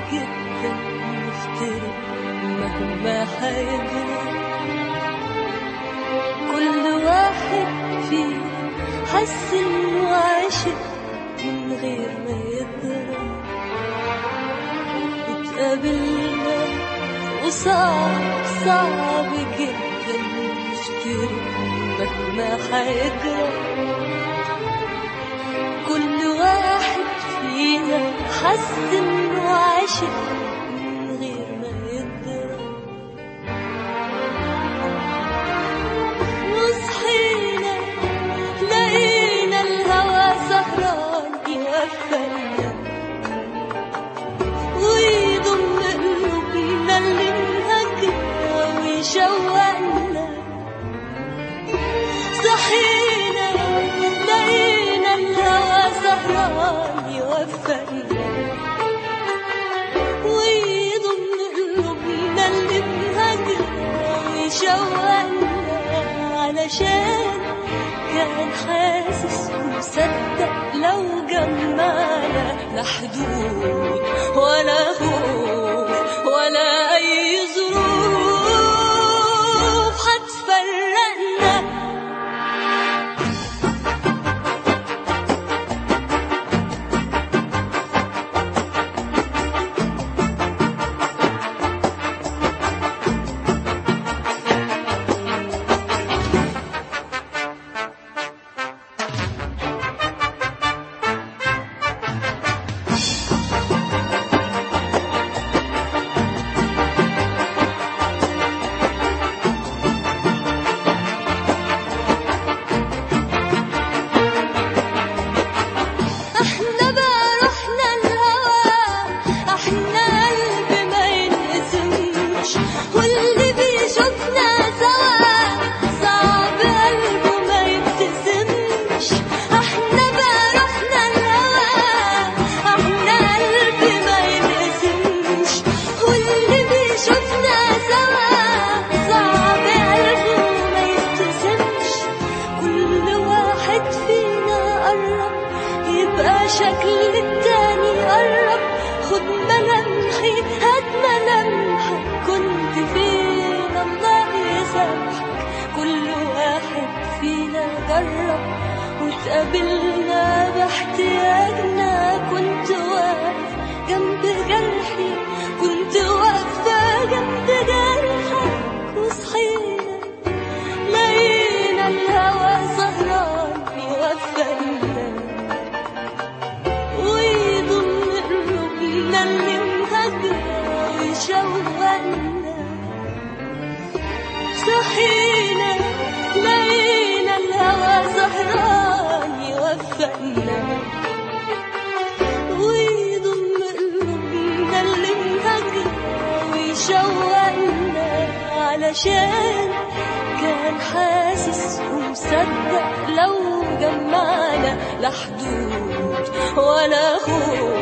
جدا نفترق مهما هيجرى كل واحد فينا حس انه عاشق من غير ما يدرى اتقابلنا وصعب صعب جدا نفترق مهما هيجرى كل واحد فينا حس انه عاشق من غير ما يدرى وصحينا لقينا الهوى سهران يغفلنا ويضم قلوبنا اللي انهكنا ويشوقنا صحينا لقينا الهوى سهران يوفقنا ويضم قلوبنا اللي انهكنا ويشوقنا علشان كان حاسس ومصدق لو جمعنا لا حدود ولا خوف ولا أي ظروف هتفرقنا احنا بقى رحنا الهوى احنا قلب ما ينقسمش واللي بيشوفنا سوا صعب قلبه ما يبتسمش احنا بقى رحنا الهوى احنا قلب ما ينقسمش واللي بيشوفنا سوا صعب قلبه ما يبتسمش كل واحد فينا قرب يبقى شكل التاني قرب خد ملامحي هات ملامحك كنت فين الله يسامحك كل واحد فينا جرب واتقابلنا باحتياجنا كنت واقف جنب جرحي كنت واقفة جنب جرحك وصحينا لقينا الهوى سهران بيوفقنا ويضم قلوبنا اللي مهجرة ويشوقنا صحينا لقينا الهوى سهران يوفقنا ويضم قلوبنا اللي مهجرة ويشوقنا علشان كان حاسس ومصدق لو جمعنا لا حدود ولا خوف